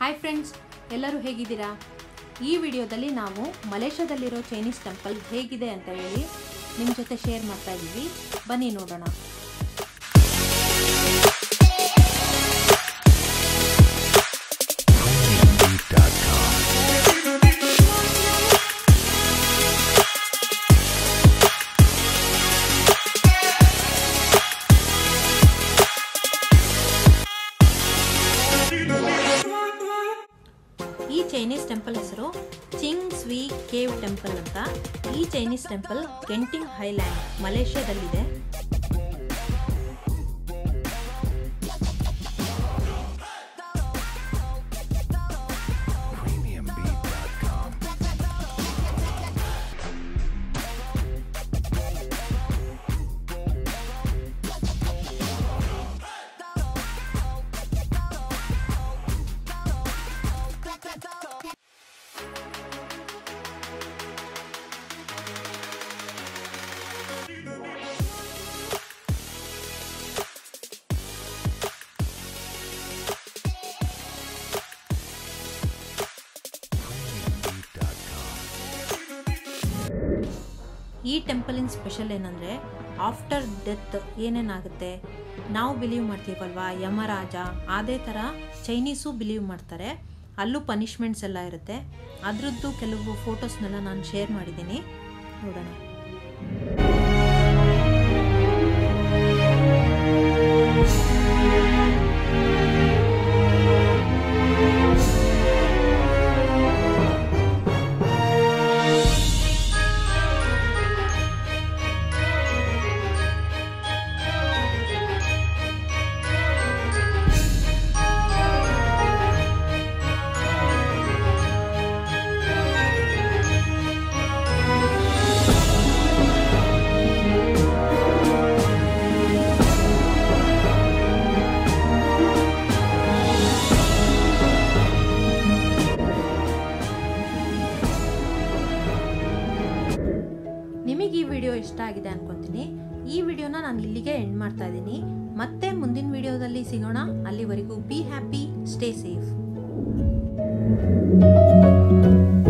Hi friends ಎಲ್ಲರೂ ಹೇಗಿದ್ದೀರಾ ಈ ವಿಡಿಯೋದಲ್ಲಿ ನಾವು ಮಲೇಷ್ಯಾದಲ್ಲಿರೋ ಚೈನೀಸ್ ಟೆಂಪಲ್ ಹೇಗಿದೆ ಅಂತ ಹೇಳಿ ನಿಮ್ಮ ಜೊತೆ ಶೇರ್ ಮಾಡ್ತಾ ಇದ್ದೀವಿ ಬನ್ನಿ ನೋಡೋಣ ಈ ಚೈನೀಸ್ ಟೆಂಪಲ್ ಹೆಸರು ಚಿಂಗ್ ಸ್ವಿ ಕೇವ್ ಟೆಂಪಲ್ ಅಂತ ಈ ಚೈನೀಸ್ ಟೆಂಪಲ್ ಕೆಂಟಿಂಗ್ ಹೈಲ್ಯಾಂಡ್ ಮಲೇಷ್ಯಾದಲ್ಲಿದೆ premiumbeat.com. premiumbeat.com. ಈ ಟೆಂಪಲಿನ ಸ್ಪೆಷಲ್ ಏನಂದರೆ ಆಫ್ಟರ್ ಡೆತ್ ಏನೇನಾಗುತ್ತೆ ನಾವು ಬಿಲೀವ್ ಮಾಡ್ತೀವಲ್ವಾ ಯಮರಾಜ ಅದೇ ಥರ ಚೈನೀಸು ಬಿಲೀವ್ ಮಾಡ್ತಾರೆ ಅಲ್ಲೂ ಪನಿಷ್ಮೆಂಟ್ಸ್ ಎಲ್ಲ ಇರುತ್ತೆ ಅದರದ್ದು ಕೆಲವು ಫೋಟೋಸ್ನೆಲ್ಲ ನಾನು ಶೇರ್ ಮಾಡಿದ್ದೀನಿ ನೋಡೋಣ ನಿಮಗೆ ಈ ವಿಡಿಯೋ ಇಷ್ಟ ಆಗಿದೆ ಅನ್ಕೊಂತೀನಿ ಈ ವಿಡಿಯೋನ ನಾನು ಇಲ್ಲಿಗೆ ಎಂಡ್ ಮಾಡ್ತಾ ಇದ್ದೀನಿ ಮತ್ತೆ ಮುಂದಿನ ವಿಡಿಯೋದಲ್ಲಿ ಸಿಗೋಣ ಅಲ್ಲಿವರೆಗೂ ಬಿ ಹ್ಯಾಪಿ ಸ್ಟೇ ಸೇಫ್